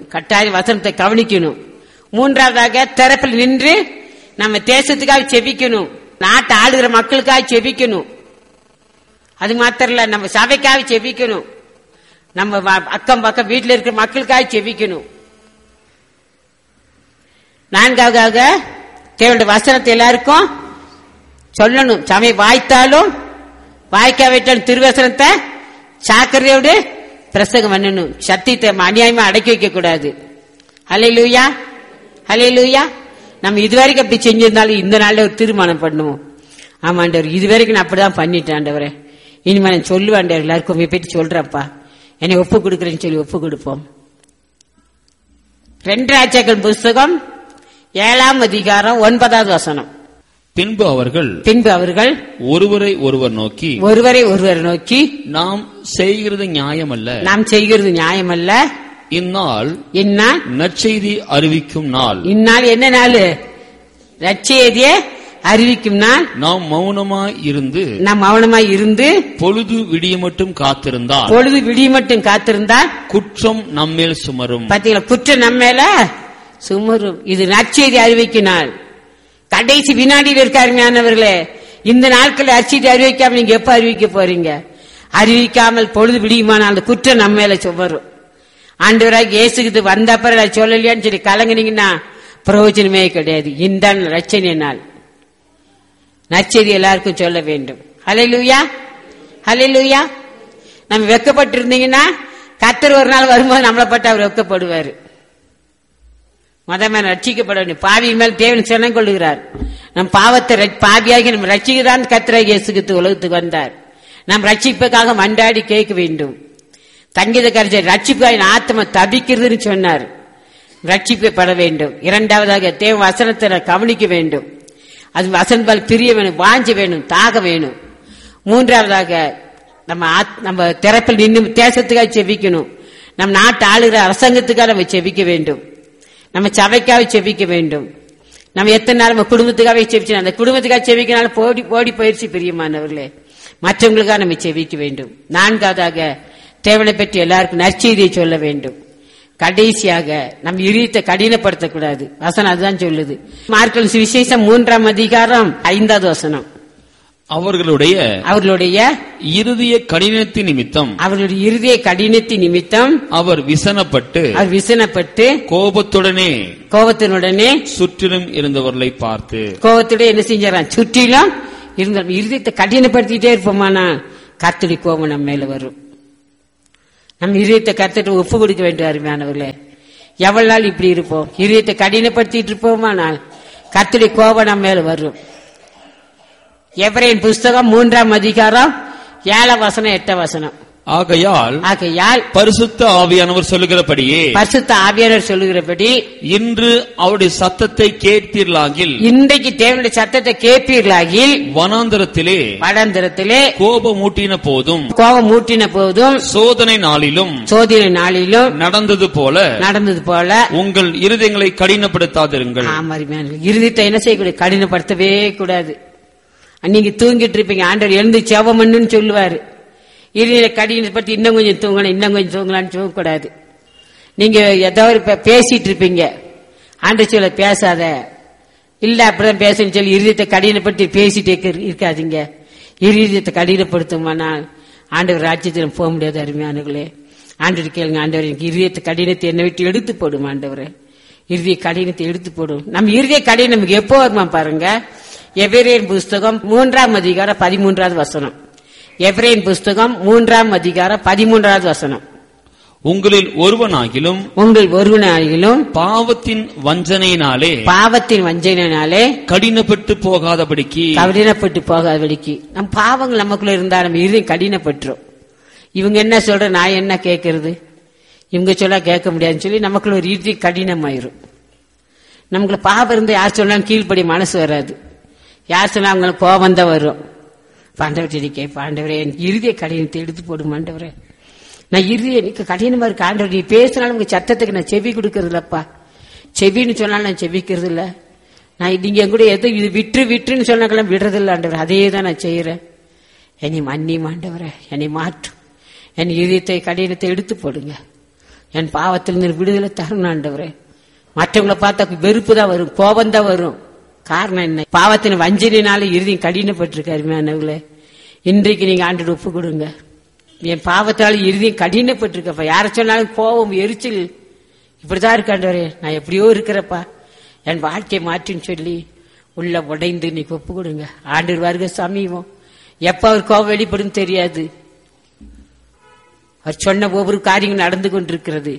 கட்டாய வசனத்தை கவனிக்கணும் மூன்றாவதாக திறப்பில் நின்று நம்ம தேசத்துக்காக செபிக்கணும் நாட்டை ஆளுகிற மக்களுக்காக செபிக்கணும் அது மாத்திரம் இல்ல நம்ம சபைக்காக செபிக்கணும் நம்ம வ- அக்கம் பக்கம் வீட்டில் இருக்கிற மக்களுக்காக செபிக்கணும் நான்காவதாக தேவனுடைய வசனத்தை எல்லாருக்கும் சொல்லணும் சமய வாய்த்தாலும் வாய்க்காவிட்டாலும் திருவசனத்தை சாக்கரையோடு பிரசங்கம் பண்ணணும் சத்தியத்தை அநியாயமா அடக்கி வைக்க கூடாது ஹலே லூயா ஹலே லூயா நம்ம இதுவரைக்கும் அப்படி செஞ்சிருந்தாலும் இந்த நாள்ல ஒரு தீர்மானம் பண்ணுவோம் ஆமாண்டவர் இதுவரைக்கும் நான் அப்படிதான் பண்ணிட்டேன் ஆண்டவரே இனிமே நான் சொல்லுவேன் எல்லாருக்கும் உங்களை பற்றி சொல்றப்பா என்னை ஒப்பு கொடுக்குறேன்னு சொல்லி ஒப்பு கொடுப்போம் ரெண்டு ராஜாக்கள் புஸ்தகம் ஏழாம் அதிகாரம் ஒன்பதாவது வசனம் பின்பு அவர்கள் பின்பு அவர்கள் ஒருவரை ஒருவர் நோக்கி ஒருவரை ஒருவர் நோக்கி நாம் செய்கிறது நியாயமல்ல நாம் செய்கிறது நியாயமல்ல இந்நாள் இந்நாள் நற்செய்தி அறிவிக்கும் நாள் இந்நாள் என்ன நாள் ரட்சியதையே அறிவிக்கும் நாள் நாம் மௌனமாய் இருந்து நாம் மௌனமாய் இருந்து பொழுது விடிய மட்டும் காத்திருந்தால் பொழுது விடிய மட்டும் காத்திருந்தால் குற்றம் நம்மேல் சுமரும் பாத்தீங்களா குற்றம் நம்ம மேல சுமரும் இது நற்செய்தி அறிவிக்கும் நாள் கடைசி வினாடியில் இருக்காருமையானவர்களே இந்த நாட்கள் அச்சீதி அறிவிக்காம நீங்க எப்ப அறிவிக்க போறீங்க அறிவிக்காமல் பொழுது விடியுமானால் அந்த குற்றம் நம்ம மேல சுமரும் ஆண்டவராக இயேசுக்கு வந்த அப்புறம் நான் சொல்லலையான்னு சொல்லி கலங்குனீங்கன்னா பிரயோஜனமே கிடையாது இந்த ரச்சனை நாள் நற்செய்தி எல்லாருக்கும் சொல்ல வேண்டும் ஹalleluya ஹalleluya நம்ம வெக்கப்பட்டு இருந்தீங்கன்னா கத்தர் ஒரு நாள் வரும்போது நம்மளை பட்டு அவர் வெக்கப்படுவாரு மதமே ரட்சிக்கப்பட வேண்டும் பாவியின் மேல் தேவன் சினம் கொள்ளுகிறார் நம் பாவத்தை ரட்சி- பாவியாகி நம்ம ரட்சிக்கதான் கத்திர இயேசுக்கு உலகத்துக்கு வந்தார் நாம் ரட்சிப்புக்காக மண்டாடி கேட்க வேண்டும் தங்கித கரிசை ரட்சிப்பாய் ஆத்ம தபிக்கிறதுன்னு சொன்னார் ரட்சிக்கப்பட வேண்டும் இரண்டாவதாக தேவ வசனத்தை நான் கவனிக்க வேண்டும் அது வசன்பால் பிரிய வேணும் வாஞ்ச வேணும் தாக வேணும் மூன்றாவதாக நம்ம ஆத்- நம்ம திறப்பில் நின்று தேசத்துக்காக செபிக்கணும் நம் நாட்டு ஆளுகிற அரசாங்கத்துக்காக நம்ம செபிக்க வேண்டும் நம்ம சபைக்காக செபிக்க வேண்டும் நம்ம எத்தனை நாள் நம்ம குடும்பத்துக்காகவே செபிச்சோம் அந்த குடும்பத்துக்காக செபிக்கனால போடி போடி பயிற்சி பிரியமானவர்களே மற்றவங்களுக்காக நம்ம செபிக்க வேண்டும் நான்காவதாக தேவனை பற்றி எல்லாருக்கும் நற்செய்தியை சொல்ல வேண்டும் கடைசியாக நம் இரியத்தை கடினப்படுத்தக்கூடாது வசனம் அதுதான் சொல்லுது மார்க்கல் விசேஷம் மூன்றாம் அதிகாரம் ஐந்தாவது வசனம் அவர்களுடைய அவர்களுடைய இறுதிய கடினத்தின் நிமித்தம் அவர்களுடைய இறுதிய கடினத்தின் நிமித்தம் அவர் விசனப்பட்டு அவர் விசனப்பட்டு கோபத்துடனே கோபத்தினுடனே சுற்றிலும் இருந்தவர்களை பார்த்து கோபத்துடைய என்ன செஞ்சாராம் சுற்றிலும் இருந்த இருதயத்தை கடினப்படுத்திட்டே இருப்போமானா கர்த்தடி கோபம் நம்ம மேல வரும் நம்ம இதயத்தை கர்த்தட்டு ஒப்பு கொடுக்க வேண்டும் அருமையானவர்களே எவ்வளவு நாள் இப்படி இருப்போம் இதயத்தை கடினப்படுத்திட்டு இருப்போமானால் கர்த்தடி கோபம் நம்ம மேல வரும் எவரேன் புஸ்தகம் மூன்றாம் அதிகாரம் ஏழாம் வசனம் எட்டாம் வசனம் ஆகையால் ஆகையால் பரிசுத்த ஆவியானவர் சொல்லுகிறபடியே பரிசுத்த ஆவியானவர் சொல்லுகிறபடி இன்று அவருடைய சத்தத்தை கேட்பீர்களாகில் இன்றைக்கு தேவனுடைய சத்தத்தை கேட்பீர்களாகில் வனாந்தரத்திலே வடாந்திரத்திலே கோபமூட்டின போதும் கோபம் மூட்டின போதும் சோதனை நாளிலும் சோதனை நாளிலும் நடந்தது போல நடந்தது போல உங்கள் இருதயங்களை கடினப்படுத்தாதிருங்கள் ஆமாரிமையான இருதயத்தை என்ன செய்யக்கூடாது கடினப்படுத்தவே கூடாது நீங்க தூங்கிட்டு இருப்பீங்க ஆண்டவர் எழுந்து செவம் பண்ணுன்னு சொல்லுவாரு இருதய கடினப்படுத்தி இன்னும் கொஞ்சம் தூங்கணும் இன்னும் கொஞ்சம் தூங்கலாம்னு சொல்லக்கூடாது நீங்க ஏதோ ஒரு பே- பேசிட்டு இருப்பீங்க ஆண்டவர் சொல்ல பேசாத இல்ல அப்படிதான் பேசணும்னு சொல்லி இருதயத்தை கடினப்படுத்தி பேசிட்டே இருக்க- இருக்காதீங்க இருதயத்தை கடினப்படுத்துமானால் ஆண்டவர் ராஜ்யத்தில் போக முடியாது அருமையானவர்களே ஆண்டவர் கேளுங்க ஆண்டவர் எனக்கு இருதயத்தை கடினத்தை என்னை விட்டு எடுத்து போடும் ஆண்டவரே இறுதிய கடினத்தை எடுத்து போடும் நம்ம இறுதிய கடினம் நமக்கு எப்போ வருமா பாருங்க எபிரேன் புஸ்தகம் மூன்றாம் அதிகாரம் பதிமூன்றாவது வசனம் எபிரேன் புஸ்தகம் மூன்றாம் அதிகாரம் பதிமூன்றாவது வசனம் உங்களில் ஒருவனாகிலும் உங்கள் ஒருவனாகிலும் பாவத்தின் வஞ்சனையினாலே பாவத்தின் வஞ்சனையினாலே கடினப்பட்டு போகாதபடிக்கு கடினப்பட்டு போகாதபடிக்கு நம் பாவங்கள் நமக்குள்ள இருந்தா நம்ம இருதயம் கடினப்பட்டுரும் இவங்க என்ன சொல்ற நான் என்ன கேட்கறது இவங்க சொல்ல கேட்க முடியாதுன்னு சொல்லி நமக்குள்ள ஒரு இறுதி கடினமாயிரும் நமக்குள்ள பாவம் இருந்து யார் சொன்னாலும் கீழ்ப்படி மனசு வராது யார் சொன்னா அவங்களுக்கு கோபம் தான் வரும் பாண்டவர் கே பாண்டவரே என் இறுதிய கடினத்தை எடுத்து போடும் ஆண்டவரே நான் இறுதிய எனக்கு கடினமா இருக்கு ஆண்டவர் நீ பேசினாலும் உங்க சத்தத்துக்கு நான் செவி கொடுக்கறது இல்லப்பா செவின்னு சொன்னாலும் நான் செவிக்கிறது இல்ல நான் நீங்க என் கூட எது இது விட்டு விட்டுன்னு சொன்னாக்கெல்லாம் விடுறது இல்லை ஆண்டவர் அதே தான் நான் செய்யறேன் என்னை மன்னி ஆண்டவரே என்னை மாற்றும் என் இதயத்தை கடினத்தை எடுத்து போடுங்க என் பாவத்தில் நீர் விடுதலை தரணும் ஆண்டவரே மற்றவங்களை பார்த்தா வெறுப்பு தான் வரும் கோபம் தான் வரும் காரணம் என்ன பாவத்தின் வஞ்சனையினால இறுதி கடினப்பட்டிருக்காரு மேனவுல இன்றைக்கு நீங்க ஆண்டு ஒப்பு கொடுங்க என் பாவத்தால் இறுதி கடினப்பட்டிருக்கப்பா யார சொன்னாலும் கோபம் எரிச்சல் இப்படிதான் இருக்காண்டவரே நான் எப்படியோ இருக்கிறப்பா என் வாழ்க்கையை மாற்றின்னு சொல்லி உள்ள உடைந்து இன்னைக்கு ஒப்பு கொடுங்க ஆண்டு வருக சமீபம் எப்ப அவர் கோபம் வெளிப்படும் தெரியாது அவர் சொன்ன ஒவ்வொரு காரியங்களும் நடந்து கொண்டிருக்கிறது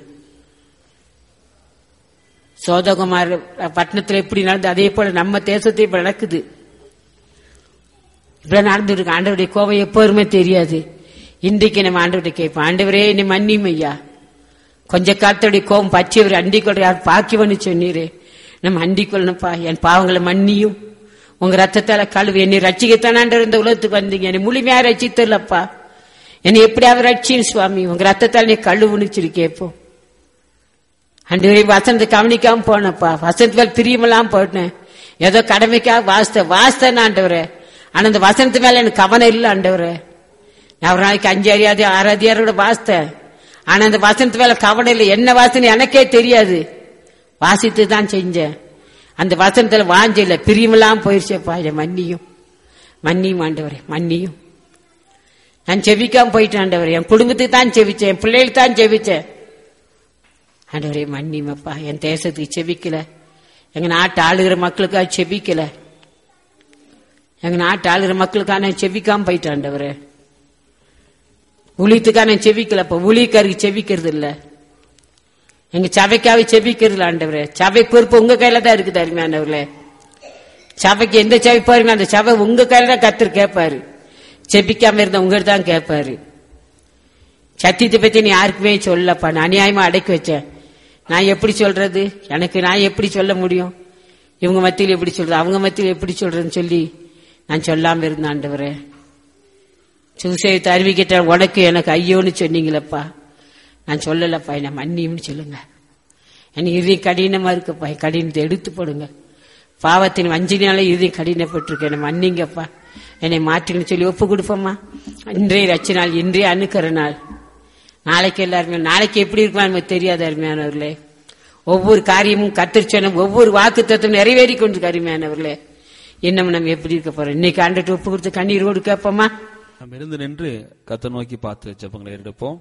சோதகுமார் பட்டணத்துல எப்படி நடந்து அதே போல நம்ம தேசத்தை இப்ப நடக்குது இப்படி நடந்துருக்கு ஆண்டவருடைய கோபம் எப்போதுமே தெரியாது இன்றைக்கு நம்ம ஆண்டவரை கேட்போம் ஆண்டவரே என்னை மன்னியும் ஐயா கொஞ்ச காலத்துடைய கோபம் பற்றியவர் அண்டிக் கொள்ள யார் பாக்கியவன்னு சொன்னீரே நம்ம அண்டிக் கொள்ளணும்ப்பா என் பாவங்களை மன்னியும் உங்க ரத்தத்தால கழுவு என்னை ரட்சிக்கத்தான் ஆண்டவர் இந்த உலகத்துக்கு வந்தீங்க என்னை முழுமையா ரட்சித்தல்லப்பா என்னை எப்படியாவது ரட்சியும் சுவாமி உங்க ரத்தத்தால் நீ கழுவுன்னு சொல்லி கேட்போம் அன்று வசனத்தை கவனிக்காம போனப்பா வசனத்து பிரியமெல்லாம் போட்டேன் ஏதோ கடமைக்காக வாசித்த வாசித்தேன் ஆண்டவரே ஆனா அந்த வசனத்து மேல எனக்கு கவனம் இல்லை ஆண்டவரே நான் ஒரு நாளைக்கு அஞ்சு அறியாது ஆறு அதிகாரோட வாசித்தேன் ஆனா அந்த வசனத்து மேல கவனம் இல்லை என்ன வாசனை எனக்கே தெரியாது வாசித்து தான் செஞ்சேன் அந்த வசனத்துல வாஞ்ச இல்ல பிரியமெல்லாம் போயிருச்சேப்பா இதை மன்னியும் மன்னியும் ஆண்டவரே மன்னியும் நான் செவிக்காம போயிட்டேன் ஆண்டவரே என் குடும்பத்துக்கு தான் செவிச்சேன் என் பிள்ளைகளுக்கு தான் செவிச்சேன் ஆண்டவரே மன்னிமப்பா என் தேசத்துக்கு செவிக்கல எங்க நாட்டு ஆளுகிற மக்களுக்காக செவிக்கல எங்க நாட்டு ஆளுகிற மக்களுக்காக நான் செவிக்காம போயிட்டேன் ஆண்டவரே ஊழியத்துக்காக நான் செவிக்கலப்பா ஊழியக்காருக்கு செவிக்கிறது இல்ல எங்க சபைக்காக செவிக்கிறது இல்ல ஆண்டவரே சபை பொறுப்பு உங்க கையில தான் இருக்குது அருமையானவர்களே சபைக்கு எந்த சபை பாருங்க அந்த சபை உங்க கையில தான் கத்தர் கேட்பாரு செபிக்காம இருந்த உங்கள்கிட்ட தான் கேட்பாரு சத்தியத்தை பத்தி நீ யாருக்குமே சொல்லப்பா நான் அநியாயமா அடக்கி வச்சேன் நான் எப்படி சொல்றது எனக்கு நான் எப்படி சொல்ல முடியும் இவங்க மத்தியில் எப்படி சொல்றது அவங்க மத்தியில் எப்படி சொல்றதுன்னு சொல்லி நான் சொல்லாம இருந்தேன் ஆண்டவரே சுவிசேஷத்தை அறிவிக்கிட்ட உனக்கு எனக்கு ஐயோன்னு சொன்னீங்களப்பா நான் சொல்லலப்பா என்ன மன்னியும்னு சொல்லுங்க எனக்கு இறுதி கடினமா இருக்குப்பா என் கடினத்தை எடுத்து போடுங்க பாவத்தின் வஞ்சினால இறுதி கடினப்பட்டிருக்கு என்னை மன்னிங்கப்பா என்னை மாற்றுன்னு சொல்லி ஒப்பு கொடுப்போம்மா இன்றைய ரச்ச நாள் இன்றைய அணுக்கிற நாள் நாளைக்கு எல்லாருமே நாளைக்கு எப்படி இருக்குமா நமக்கு தெரியாது அருமையானவர்களே ஒவ்வொரு காரியமும் கத்திரிச்சனும் ஒவ்வொரு வாக்கு தத்துவம் நிறைவேறி கொண்டு அருமையானவர்களே இன்னும் நம்ம எப்படி இருக்க போறோம் இன்னைக்கு ஆண்டுட்டு ஒப்பு கொடுத்து கண்ணீரோடு கேட்போமா நம்ம இருந்து நின்று கத்த நோக்கி பார்த்து ஜெபங்களை எடுப்போம்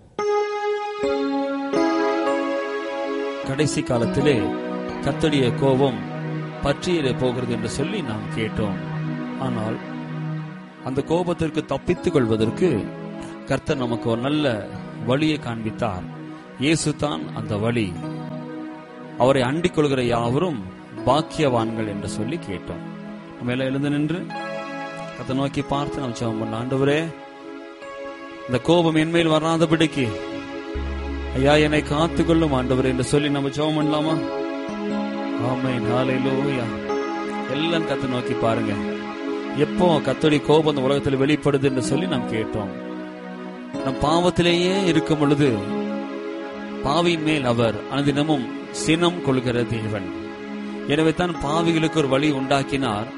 கடைசி காலத்திலே கத்தடிய கோபம் பற்றியிட போகிறது என்று சொல்லி நாம் கேட்டோம் ஆனால் அந்த கோபத்திற்கு தப்பித்துக் கொள்வதற்கு கர்த்தர் நமக்கு ஒரு நல்ல வழியை காண்பித்தார் இயேசு தான் அந்த வழி அவரை அண்டிக் கொள்கிற யாவரும் பாக்கியவான்கள் என்று சொல்லி கேட்டோம் நம்ம எல்லாம் எழுந்து நின்று கத்தை நோக்கி பார்த்து நம்ம ஜெபம் பண்ண ஆண்டவரே இந்த கோபம் என்மேல் வராதபடிக்கு ஐயா என்னை காத்துக்கொள்ளும் ஆண்டவரே என்று சொல்லி நம்ம ஜெபம் பண்ணலாமா ஆமை நாளையிலோயா எல்லாம் கத்தை நோக்கி பாருங்க எப்போ கத்தோடைய கோபம் இந்த உலகத்தில் வெளிப்படுது என்று சொல்லி நாம் கேட்டோம் நம் பாவத்திலேயே இருக்கும் பொழுது பாவியின் மேல் அவர் அனுதினமும் சினம் கொள்கிற தேவன் எனவே தான் பாவிகளுக்கு ஒரு வழி உண்டாக்கினார்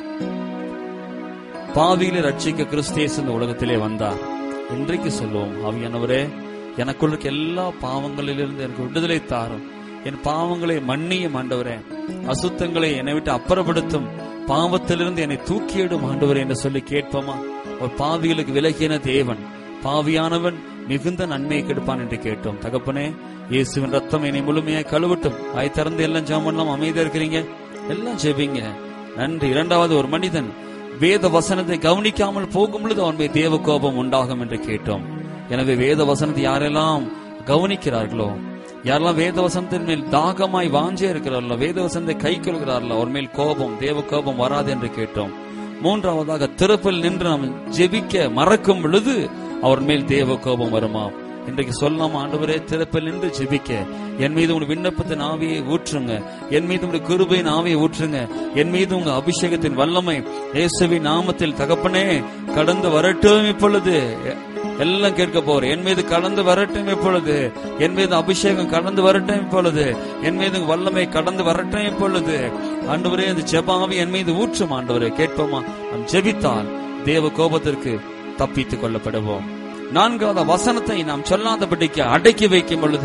பாவிகளை ரட்சிக்க கிறிஸ்தேஸ் இந்த உலகத்திலே வந்தார் இன்றைக்கு சொல்லுவோம் ஆவியானவரே எனக்குள்ள இருக்க எல்லா பாவங்களிலிருந்து எனக்கு விடுதலை தாரும் என் பாவங்களை மன்னியும் ஆண்டவரே அசுத்தங்களை என்னை விட்டு அப்புறப்படுத்தும் பாவத்திலிருந்து என்னை தூக்கியிடும் ஆண்டவரே என்று சொல்லி கேட்போமா ஒரு பாவிகளுக்கு விலகின தேவன் பாவியானவன் மிகுந்த நன்மையை கெடுப்பான் என்று கேட்டோம் தகப்பனே இயேசுவின் ரத்தம் என்னை முழுமையாக கழுவட்டும் வாய் திறந்து எல்லாம் ஜெபம் பண்ணலாம் அமைதியா இருக்கிறீங்க எல்லாம் ஜெபிங்க நன்றி இரண்டாவது ஒரு மனிதன் வேத வசனத்தை கவனிக்காமல் போகும் பொழுது அவன் மேல் தேவ கோபம் உண்டாகும் என்று கேட்டோம் எனவே வேத வசனத்தை யாரெல்லாம் கவனிக்கிறார்களோ யாரெல்லாம் வேத வசனத்தின் மேல் தாகமாய் வாஞ்சே இருக்கிறார்களோ வேத வசனத்தை கை கொள்கிறார்களோ அவர் மேல் கோபம் தேவ கோபம் வராது என்று கேட்டோம் மூன்றாவதாக திறப்பில் நின்று நாம் ஜெபிக்க மறக்கும் பொழுது அவர் மேல் தேவ கோபம் வருமா இன்றைக்கு சொல்லலாம் ஆண்டவரே திறப்பில் நின்று ஜெபிக்க என் மீது உங்க விண்ணப்பத்தின் ஆவியை ஊற்றுங்க என் மீது உங்க கிருபையின் ஆவியை ஊற்றுங்க என் மீது உங்க அபிஷேகத்தின் வல்லமை இயேசுவின் நாமத்தில் தகப்பனே கடந்து வரட்டும் இப்பொழுது எல்லாம் கேட்க போறேன் என் மீது கடந்து வரட்டும் இப்பொழுது என் மீது அபிஷேகம் கடந்து வரட்டும் இப்பொழுது என் மீது உங்க வல்லமை கடந்து வரட்டும் இப்பொழுது ஆண்டவரே இந்த ஜெபாவி என் மீது ஊற்றும் ஆண்டவரே கேட்போமா நாம் ஜெபித்தால் தேவ கோபத்திற்கு தப்பித்துக் கொள்ளப்படுவோம் நான்காவது வசனத்தை நாம் சொல்லாதபடிக்கு அடக்கி வைக்கும் பொழுது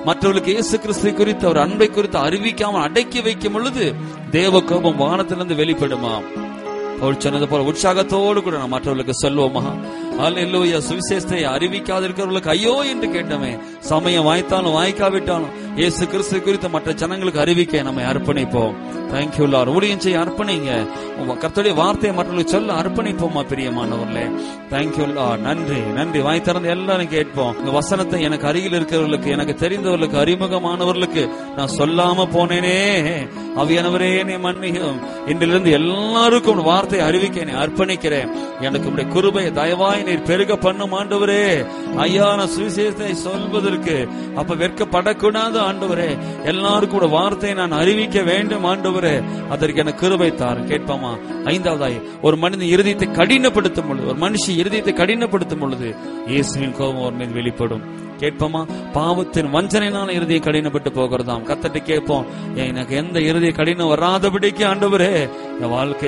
மற்றவர்களுக்கு இயேசு கிறிஸ்துவை குறித்து அவர் அன்பை குறித்து அறிவிக்காமல் அடக்கி வைக்கும் பொழுது தேவ கோபம் வானத்திலிருந்து வெளிப்படுமா பவுல் சொன்னது போல உற்சாகத்தோடு கூட நாம் மற்றவர்களுக்கு சொல்வோமா அல்லேலூயா சுவிசேஷத்தை அறிவிக்காத இருக்கிறவர்களுக்கு ஐயோ என்று கேட்டோமே சமயம் வாய்த்தாலும் வாய்க்காவிட்டாலும் இயேசு கிறிஸ்து குறித்து மற்ற ஜனங்களுக்கு அறிவிக்க நம்மை அர்ப்பணிப்போம் தேங்க்யூ லார் ஊழியம் செய்ய அர்ப்பணிங்க உங்க கர்த்தருடைய வார்த்தையை மற்றவர்களுக்கு சொல்ல அர்ப்பணிப்போமா பிரியமானவர்களே தேங்க்யூ லார் நன்றி நன்றி வாய் திறந்து எல்லாரும் கேட்போம் உங்க வசனத்தை எனக்கு அருகில் இருக்கிறவர்களுக்கு எனக்கு தெரிந்தவர்களுக்கு அறிமுகமானவர்களுக்கு நான் சொல்லாம போனேனே அவியானவரே என்னை மன்னியும் இன்றிலிருந்து எல்லாருக்கும் உன் வார்த்தை அறிவிக்க என்னை அர்ப்பணிக்கிறேன் எனக்கு உடைய குருபை தயவாய் நீர் பெருக பண்ணும் ஆண்டவரே ஐயா நான் சுவிசேஷத்தை சொல்வதற்கு அப்ப வெட்கப்படக்கூடாது ஆண்டவரே எல்லாருக்கும் கூட வார்த்தையை நான் அறிவிக்க வேண்டும் ஆண்டவரே அதற்கு எனக்கு கிருபை தாரும் கேட்பாமா ஐந்தாவதாய் ஒரு மனிதன் இருதயத்தை கடினப்படுத்தும் பொழுது ஒரு மனுஷி இருதயத்தை கடினப்படுத்தும் பொழுது இயேசுவின் கோபம் அவர் மீது வெளிப்படும் கேட்போமா பாவத்தின் வஞ்சனையினால இறுதியை கடினப்பட்டு போகிறதாம் கத்தட்டு கேட்போம் எனக்கு எந்த இறுதியை கடினம் வராதபடிக்கு ஆண்டவரே என் வாழ்க்கை